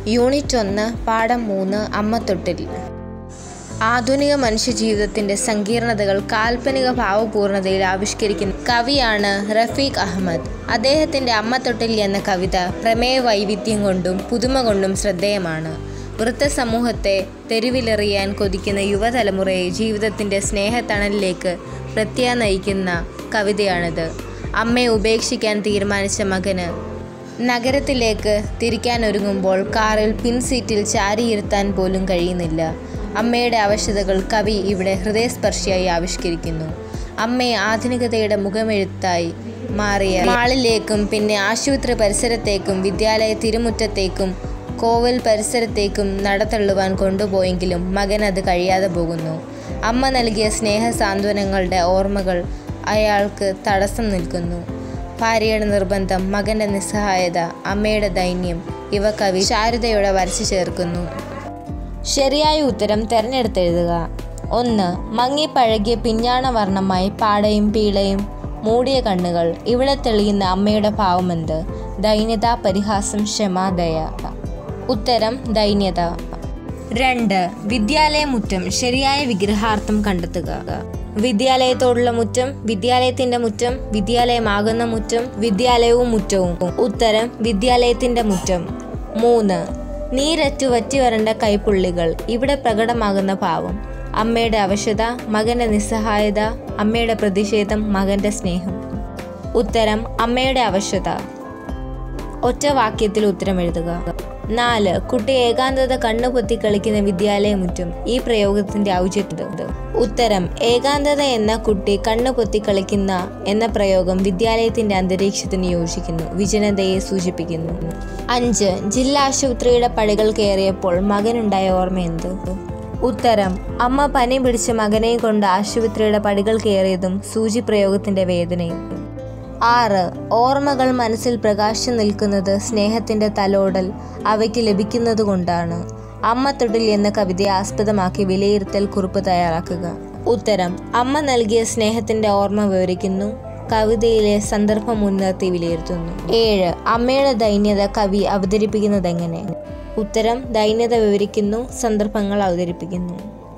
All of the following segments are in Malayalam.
യൂണിറ്റ് ഒന്ന് പാഠം മൂന്ന് അമ്മത്തൊട്ടിൽ ആധുനിക മനുഷ്യജീവിതത്തിന്റെ സങ്കീർണതകൾ കാൽപ്പനിക ഭാവപൂർണതയിൽ ആവിഷ്കരിക്കുന്ന കവിയാണ് റഫീഖ് അഹമ്മദ് അദ്ദേഹത്തിന്റെ അമ്മത്തൊട്ടിൽ എന്ന കവിത പ്രമേയ വൈവിധ്യം കൊണ്ടും പുതുമ കൊണ്ടും ശ്രദ്ധേയമാണ് വൃത്തസമൂഹത്തെ തെരുവിലെറിയാൻ കൊതിക്കുന്ന യുവതലമുറയെ ജീവിതത്തിന്റെ സ്നേഹത്തണലിലേക്ക് പ്രത്യാ നയിക്കുന്ന കവിതയാണിത് അമ്മയെ ഉപേക്ഷിക്കാൻ തീരുമാനിച്ച മകന് നഗരത്തിലേക്ക് തിരിക്കാനൊരുങ്ങുമ്പോൾ കാറിൽ പിൻസീറ്റിൽ ചാരിയിരുത്താൻ പോലും കഴിയുന്നില്ല അമ്മയുടെ അവശതകൾ കവി ഇവിടെ ഹൃദയസ്പർശിയായി ആവിഷ്കരിക്കുന്നു അമ്മയെ ആധുനികതയുടെ മുഖമെഴുത്തായി മാറിയ മാളിലേക്കും പിന്നെ ആശുപത്രി പരിസരത്തേക്കും വിദ്യാലയ തിരുമുറ്റത്തേക്കും കോവൽ പരിസരത്തേക്കും നടത്തള്ളുവാൻ കൊണ്ടുപോയെങ്കിലും മകൻ അത് കഴിയാതെ പോകുന്നു അമ്മ നൽകിയ സ്നേഹ സാന്ത്വനങ്ങളുടെ ഓർമ്മകൾ അയാൾക്ക് തടസ്സം നിൽക്കുന്നു ഭാര്യയുടെ നിർബന്ധം മകന്റെ നിസ്സഹായത അമ്മയുടെ ദൈന്യം ഇവ കവി ശാരദയോടെ വരച്ചു ചേർക്കുന്നു ശരിയായ ഉത്തരം തിരഞ്ഞെടുത്തെഴുതുക ഒന്ന് മങ്ങിപ്പഴകിയ പിഞ്ഞാണ വർണ്ണമായി പാടയും പീളയും മൂടിയ കണ്ണുകൾ ഇവിടെ തെളിയുന്ന അമ്മയുടെ ഭാവമെന്ത് ദൈന്യത പരിഹാസം ക്ഷമ ദയ ഉത്തരം ദൈന്യത രണ്ട് വിദ്യാലയമുറ്റം ശരിയായ വിഗ്രഹാർത്ഥം കണ്ടെത്തുക വിദ്യാലയത്തോടുള്ള മുറ്റം വിദ്യാലയത്തിന്റെ മുറ്റം വിദ്യാലയമാകുന്ന മുറ്റം വിദ്യാലയവും മുറ്റവും ഉത്തരം വിദ്യാലയത്തിന്റെ മുറ്റം മൂന്ന് നീരറ്റു വറ്റി വരണ്ട കൈപ്പുള്ളികൾ ഇവിടെ പ്രകടമാകുന്ന ഭാവം അമ്മയുടെ അവശത മകന്റെ നിസ്സഹായത അമ്മയുടെ പ്രതിഷേധം മകന്റെ സ്നേഹം ഉത്തരം അമ്മയുടെ അവശത ഒറ്റ വാക്യത്തിൽ ഉത്തരം എഴുതുക നാല് കുട്ടി ഏകാന്തത കണ്ണുപൊത്തി കളിക്കുന്ന വിദ്യാലയമുറ്റും ഈ പ്രയോഗത്തിന്റെ ഔചിത്യം ഉത്തരം ഏകാന്തത എന്ന കുട്ടി കണ്ണുപൊത്തി കളിക്കുന്ന എന്ന പ്രയോഗം വിദ്യാലയത്തിന്റെ അന്തരീക്ഷത്തിന് യോജിക്കുന്നു വിജനതയെ സൂചിപ്പിക്കുന്നു അഞ്ച് ജില്ലാ ആശുപത്രിയുടെ പടികൾ കയറിയപ്പോൾ മകനുണ്ടായ ഓർമ്മ എന്ത് ഉത്തരം അമ്മ പനി പിടിച്ച മകനെ കൊണ്ട് ആശുപത്രിയുടെ പടികൾ കയറിയതും സൂചി പ്രയോഗത്തിന്റെ വേദനയും ആറ് ഓർമ്മകൾ മനസ്സിൽ പ്രകാശിച്ചു നിൽക്കുന്നത് സ്നേഹത്തിന്റെ തലോടൽ അവയ്ക്ക് ലഭിക്കുന്നത് കൊണ്ടാണ് അമ്മ തൊട്ടിൽ എന്ന കവിതയെ ആസ്പദമാക്കി വിലയിരുത്തൽ കുറിപ്പ് തയ്യാറാക്കുക ഉത്തരം അമ്മ നൽകിയ സ്നേഹത്തിന്റെ ഓർമ്മ വിവരിക്കുന്നു കവിതയിലെ സന്ദർഭം മുൻനിർത്തി വിലയിരുത്തുന്നു ഏഴ് അമ്മയുടെ ദൈന്യത കവി അവതരിപ്പിക്കുന്നത് എങ്ങനെ ഉത്തരം ദൈന്യത വിവരിക്കുന്നു സന്ദർഭങ്ങൾ അവതരിപ്പിക്കുന്നു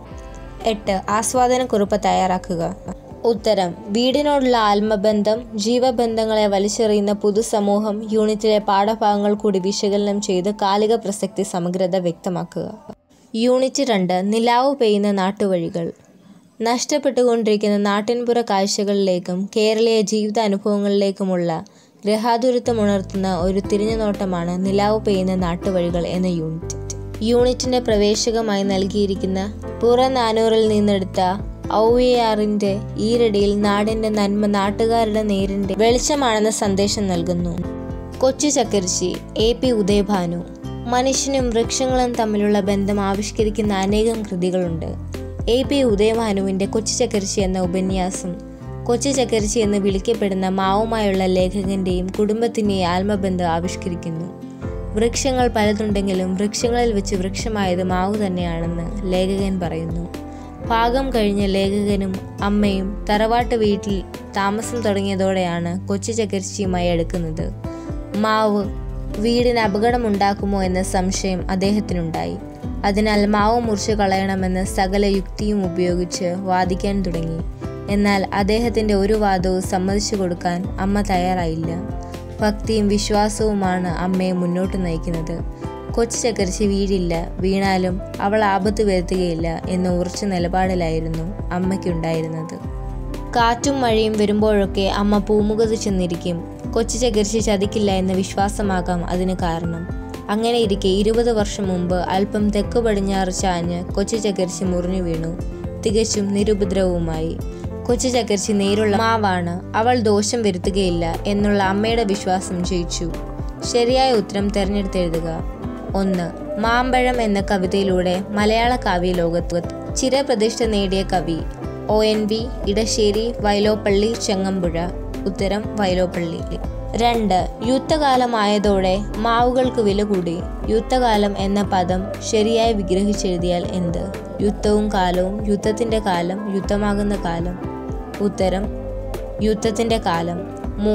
എട്ട് ആസ്വാദനക്കുറിപ്പ് തയ്യാറാക്കുക ഉത്തരം വീടിനോടുള്ള ആത്മബന്ധം ജീവബന്ധങ്ങളെ വലിച്ചെറിയുന്ന പൊതുസമൂഹം യൂണിറ്റിലെ പാഠഭാഗങ്ങൾ കൂടി വിശകലനം ചെയ്ത് കാലിക പ്രസക്തി സമഗ്രത വ്യക്തമാക്കുക യൂണിറ്റ് രണ്ട് നിലാവ് പെയ്യുന്ന നാട്ടുവഴികൾ നഷ്ടപ്പെട്ടുകൊണ്ടിരിക്കുന്ന നാട്ടിൻപുറ കാഴ്ചകളിലേക്കും കേരളീയ ജീവിതാനുഭവങ്ങളിലേക്കുമുള്ള ഗ്രഹാതുരത്വം ഉണർത്തുന്ന ഒരു തിരിഞ്ഞുനോട്ടമാണ് നിലാവ് പെയ്യുന്ന നാട്ടുവഴികൾ എന്ന യൂണിറ്റ് യൂണിറ്റിന്റെ പ്രവേശകമായി നൽകിയിരിക്കുന്ന പുറനാനൂറിൽ നിന്നെടുത്ത ഔവിയാറിന്റെ ഈരടിയിൽ നാടിന്റെ നന്മ നാട്ടുകാരുടെ നേരിന്റെ വെളിച്ചമാണെന്ന സന്ദേശം നൽകുന്നു കൊച്ചു ചക്കരിശി എ പി ഉദയഭാനു മനുഷ്യനും വൃക്ഷങ്ങളും തമ്മിലുള്ള ബന്ധം ആവിഷ്കരിക്കുന്ന അനേകം കൃതികളുണ്ട് എ പി ഉദയഭാനുവിന്റെ കൊച്ചു ചക്കരിശി എന്ന ഉപന്യാസം കൊച്ചു ചക്കരിശി എന്ന് വിളിക്കപ്പെടുന്ന മാവുമായുള്ള ലേഖകന്റെയും കുടുംബത്തിന്റെയും ആത്മബന്ധം ആവിഷ്കരിക്കുന്നു വൃക്ഷങ്ങൾ പലതുണ്ടെങ്കിലും വൃക്ഷങ്ങളിൽ വെച്ച് വൃക്ഷമായത് മാവ് തന്നെയാണെന്ന് ലേഖകൻ പറയുന്നു പാകം കഴിഞ്ഞ ലേഖകനും അമ്മയും തറവാട്ട് വീട്ടിൽ താമസം തുടങ്ങിയതോടെയാണ് കൊച്ചു ചക്കരിച്ചിയുമായി എടുക്കുന്നത് മാവ് വീടിന് അപകടമുണ്ടാക്കുമോ എന്ന സംശയം അദ്ദേഹത്തിനുണ്ടായി അതിനാൽ മാവ് മുറിച്ചു കളയണമെന്ന് സകല യുക്തിയും ഉപയോഗിച്ച് വാദിക്കാൻ തുടങ്ങി എന്നാൽ അദ്ദേഹത്തിന്റെ ഒരു വാദവും സമ്മതിച്ചു കൊടുക്കാൻ അമ്മ തയ്യാറായില്ല ഭക്തിയും വിശ്വാസവുമാണ് അമ്മയെ മുന്നോട്ട് നയിക്കുന്നത് കൊച്ചു ചക്കരിച്ച് വീഴില്ല വീണാലും അവൾ ആപത്ത് വരുത്തുകയില്ല എന്ന ഉറച്ച നിലപാടിലായിരുന്നു അമ്മയ്ക്കുണ്ടായിരുന്നത് കാറ്റും മഴയും വരുമ്പോഴൊക്കെ അമ്മ പൂമുഖത്ത് ചെന്നിരിക്കും കൊച്ചു ചക്കരിച്ച് ചതിക്കില്ല എന്ന വിശ്വാസമാകാം അതിന് കാരണം അങ്ങനെ ഇരിക്കെ ഇരുപത് വർഷം മുമ്പ് അല്പം തെക്കു പടിഞ്ഞാറ് ചാഞ്ഞ് കൊച്ചു ചക്കരിച്ച് മുറിഞ്ഞു വീണു തികച്ചും നിരുപദ്രവവുമായി കൊച്ചു ചക്കരിച്ച് നേരുള്ള മാവാണ് അവൾ ദോഷം വരുത്തുകയില്ല എന്നുള്ള അമ്മയുടെ വിശ്വാസം ജയിച്ചു ശരിയായ ഉത്തരം തിരഞ്ഞെടുത്തെഴുതുക ഒന്ന് മാമ്പഴം എന്ന കവിതയിലൂടെ മലയാള കാവ്യ ലോകത്ത് ചിരപ്രതിഷ്ഠ നേടിയ കവി O N V Edasseri Vyloppilli Changampuzha ഉത്തരം വയലോപ്പള്ളി രണ്ട് യുദ്ധകാലമായതോടെ മാവുകൾക്ക് വില കൂടി യുദ്ധകാലം എന്ന പദം ശരിയായി വിഗ്രഹിച്ചെഴുതിയാൽ എന്ത് യുദ്ധവും കാലവും യുദ്ധത്തിന്റെ കാലം യുദ്ധമാകുന്ന കാലം ഉത്തരം യുദ്ധത്തിന്റെ കാലം മൂന്ന്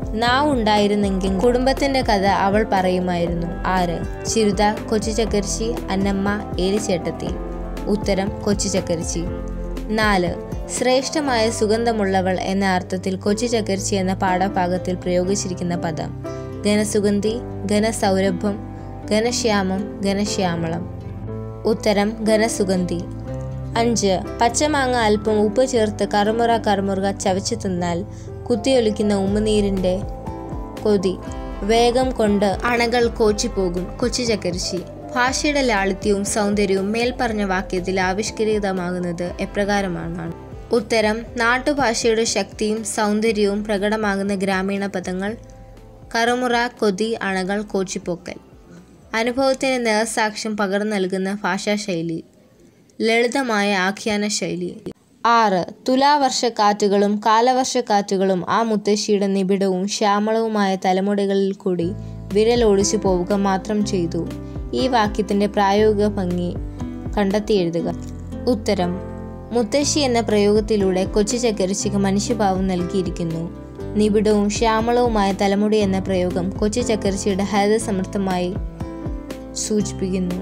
നാവുണ്ടായിരുന്നെങ്കിൽ കുടുംബത്തിന്റെ കഥ അവൾ പറയുമായിരുന്നു ആര് ചിരുത കൊച്ചു ചക്കരിച്ചി അന്നമ്മ ഏലിച്ചേട്ടത്തി ഉത്തരം കൊച്ചു ചക്കരിച്ചി നാല് ശ്രേഷ്ഠമായ സുഗന്ധമുള്ളവൾ എന്ന അർത്ഥത്തിൽ കൊച്ചു ചക്കരിച്ചി എന്ന പാഠഭാഗത്തിൽ പ്രയോഗിച്ചിരിക്കുന്ന പദം ഘനസുഗന്ധി ഘനസൗരഭം ഘനശ്യാമം ഘനശ്യാമളം ഉത്തരം ഘനസുഗന്ധി അഞ്ച് പച്ചമാങ്ങ അല്പം ഉപ്പ് ചേർത്ത് കറുമുറ കറുമുറ ചവച്ചു തിന്നാൽ കുത്തിയൊലിക്കുന്ന ഉമ്മനീരിൻ്റെ കൊതി വേഗം കൊണ്ട് അണകൾ കോച്ചിപ്പോകും കൊച്ചു ചക്കരിച്ചി ഭാഷയുടെ ലാളിത്യവും സൗന്ദര്യവും മേൽപ്പറഞ്ഞ വാക്യത്തിൽ ആവിഷ്കരിതമാകുന്നത് എപ്രകാരമാണ് ഉത്തരം നാട്ടുഭാഷയുടെ ശക്തിയും സൗന്ദര്യവും പ്രകടമാകുന്ന ഗ്രാമീണ പദങ്ങൾ കറുമുറ കൊതി അണകൾ കോച്ചിപ്പോക്കൽ അനുഭവത്തിന് നേർസാക്ഷ്യം പകർന്നു നൽകുന്ന ഭാഷാശൈലി ലളിതമായ ആഖ്യാന ശൈലി ആറ് തുലാവർഷക്കാറ്റുകളും കാലവർഷക്കാറ്റുകളും ആ മുത്തശ്ശിയുടെ നിബിഡവും ശ്യാമളവുമായ തലമുടികളിൽ കൂടി വിരലോടിച്ചു പോവുക മാത്രം ചെയ്തു ഈ വാക്യത്തിന്റെ പ്രായോഗിക ഭംഗി കണ്ടെത്തി എഴുതുക ഉത്തരം മുത്തശ്ശി എന്ന പ്രയോഗത്തിലൂടെ കൊച്ചു ചക്കരിച്ചിക്ക് മനുഷ്യഭാവം നൽകിയിരിക്കുന്നു നിബിഡവും ശ്യാമളവുമായ തലമുടി എന്ന പ്രയോഗം കൊച്ചു ചക്കരിച്ചിയുടെ ഹരിതസമൃദ്ധമായി സൂചിപ്പിക്കുന്നു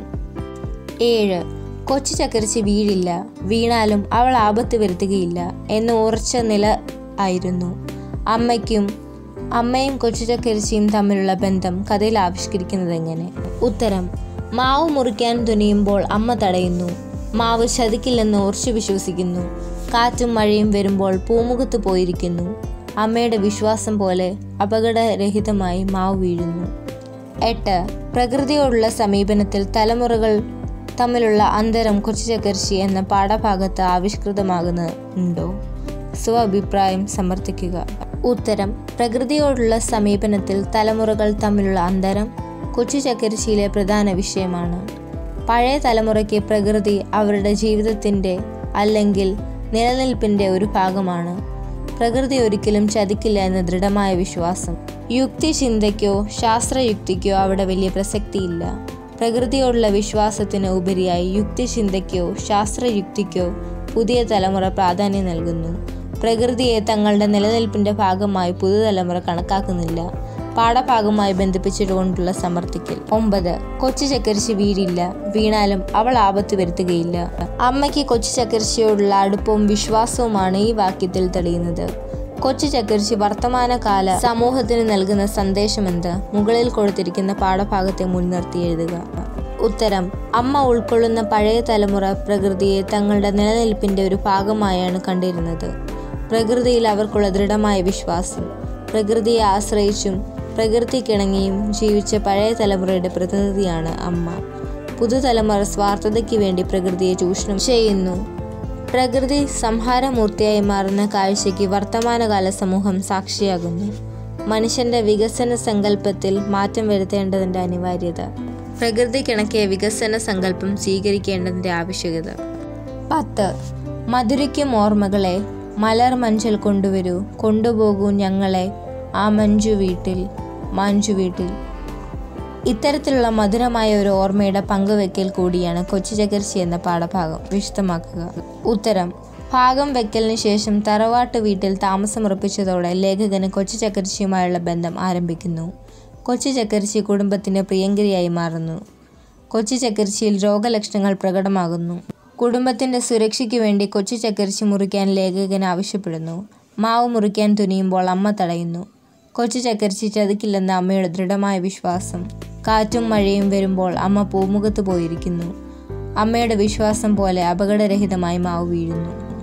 ഏഴ് കൊച്ചു ചക്കരിച്ച് വീഴില്ല വീണാലും അവൾ ആപത്ത് വരുത്തുകയില്ല എന്ന് ഉറച്ച നില ആയിരുന്നു അമ്മയ്ക്കും അമ്മയും കൊച്ചു ചക്കരിച്ചിയും തമ്മിലുള്ള ബന്ധം കഥയിൽ ആവിഷ്കരിക്കുന്നത് എങ്ങനെ ഉത്തരം മാവ് മുറിക്കാൻ തുനിയുമ്പോൾ അമ്മ തടയുന്നു മാവ് ചതിക്കില്ലെന്ന് ഉറച്ചു വിശ്വസിക്കുന്നു കാറ്റും മഴയും വരുമ്പോൾ പൂമുഖത്ത് പോയിരിക്കുന്നു അമ്മയുടെ വിശ്വാസം പോലെ അപകടരഹിതമായി മാവ് വീഴുന്നു എട്ട് പ്രകൃതിയോടുള്ള സമീപനത്തിൽ തലമുറകൾ തമ്മിലുള്ള അന്തരം കൊച്ചു ചക്കർച്ചി എന്ന പാഠഭാഗത്ത് ആവിഷ്കൃതമാകുന്നുണ്ടോ സ്വഅഭിപ്രായം സമർത്ഥിക്കുക ഉത്തരം പ്രകൃതിയോടുള്ള സമീപനത്തിൽ തലമുറകൾ തമ്മിലുള്ള അന്തരം കൊച്ചു ചക്കരിച്ചിയിലെ പ്രധാന വിഷയമാണ് പഴയ തലമുറയ്ക്ക് പ്രകൃതി അവരുടെ ജീവിതത്തിൻ്റെ അല്ലെങ്കിൽ നിലനിൽപ്പിൻ്റെ ഒരു ഭാഗമാണ് പ്രകൃതി ഒരിക്കലും ചതിക്കില്ല എന്ന ദൃഢമായ വിശ്വാസം യുക്തി ചിന്തയ്ക്കോ ശാസ്ത്രയുക്തിക്കോ അവിടെ വലിയ പ്രസക്തിയില്ല പ്രകൃതിയോടുള്ള വിശ്വാസത്തിന് ഉപരിയായി യുക്തിചിന്തയ്ക്കോ ശാസ്ത്രയുക്തിക്കോ പുതിയ തലമുറ പ്രാധാന്യം നൽകുന്നു പ്രകൃതിയെ തങ്ങളുടെ നിലനിൽപ്പിന്റെ ഭാഗമായി പുതുതലമുറ കണക്കാക്കുന്നില്ല പാഠഭാഗമായി ബന്ധിപ്പിച്ചുകൊണ്ടുള്ള സമർത്ഥിക്കൽ ഒമ്പത് കൊച്ചു ചക്കരിച്ച് വീഴില്ല വീണാലും അവൾ ആപത്ത് വരുത്തുകയില്ല അമ്മയ്ക്ക് കൊച്ചു ചക്കരിച്ചയോടുള്ള അടുപ്പവും വിശ്വാസവുമാണ് ഈ വാക്യത്തിൽ തെളിയുന്നത് കൊച്ചു ചക്കരിച്ച് വർത്തമാനകാല സമൂഹത്തിന് നൽകുന്ന സന്ദേശമെന്ത് മുകളിൽ കൊടുത്തിരിക്കുന്ന പാഠഭാഗത്തെ മുൻനിർത്തി എഴുതുക ഉത്തരം അമ്മ ഉൾക്കൊള്ളുന്ന പഴയ തലമുറ പ്രകൃതിയെ തങ്ങളുടെ നിലനിൽപ്പിന്റെ ഒരു ഭാഗമായാണ് കണ്ടിരുന്നത് പ്രകൃതിയിൽ അവർക്കുള്ള ദൃഢമായ വിശ്വാസം പ്രകൃതിയെ ആശ്രയിച്ചും പ്രകൃതിക്കിണങ്ങിയും ജീവിച്ച പഴയ തലമുറയുടെ പ്രതിനിധിയാണ് അമ്മ പുതുതലമുറ സ്വാർത്ഥതയ്ക്ക് വേണ്ടി പ്രകൃതിയെ ചൂഷണം ചെയ്യുന്നു പ്രകൃതി സംഹാരമൂർത്തിയായി മാറുന്ന കാഴ്ചയ്ക്ക് വർത്തമാനകാല സമൂഹം സാക്ഷിയാകുന്നു മനുഷ്യന്റെ വികസന സങ്കല്പത്തിൽ മാറ്റം വരുത്തേണ്ടതിന്റെ അനിവാര്യത പ്രകൃതിക്കിണക്കിയ വികസന സങ്കല്പം സ്വീകരിക്കേണ്ടതിന്റെ ആവശ്യകത പത്ത് മധുരയ്ക്കും ഓർമ്മകളെ മലർ മഞ്ചൽ കൊണ്ടുവരൂ കൊണ്ടുപോകൂ ഞങ്ങളെ ആ മഞ്ജു വീട്ടിൽ മഞ്ജു വീട്ടിൽ ഇത്തരത്തിലുള്ള മധുരമായ ഒരു ഓർമ്മയുടെ പങ്കുവെക്കൽ കൂടിയാണ് കൊച്ചു ചകർച്ചി എന്ന പാഠഭാഗം വിശദമാക്കുക ഉത്തരം ഭാഗം വെക്കലിന് ശേഷം തറവാട്ട് വീട്ടിൽ താമസമുറപ്പിച്ചതോടെ ലേഖകന് കൊച്ചു ചക്കരച്ചിയുമായുള്ള ബന്ധം ആരംഭിക്കുന്നു കൊച്ചു ചക്കരച്ചി കുടുംബത്തിന്റെ പ്രിയങ്കരിയായി മാറുന്നു കൊച്ചു ചക്കരച്ചിയിൽ രോഗലക്ഷണങ്ങൾ പ്രകടമാകുന്നു കുടുംബത്തിന്റെ സുരക്ഷയ്ക്ക് വേണ്ടി കൊച്ചു ചക്കരച്ചി മുറിക്കാൻ ലേഖകൻ ആവശ്യപ്പെടുന്നു മാവ് മുറിക്കാൻ തുനിയുമ്പോൾ അമ്മ തടയുന്നു കൊച്ചു ചക്കരച്ചി ചതിക്കില്ലെന്ന അമ്മയുടെ ദൃഢമായ വിശ്വാസം കാറ്റും മഴയും വരുമ്പോൾ അമ്മ പൂമുഖത്ത് പോയിരിക്കുന്നു അമ്മയുടെ വിശ്വാസം പോലെ അപകടരഹിതമായി മാവ് വീഴുന്നു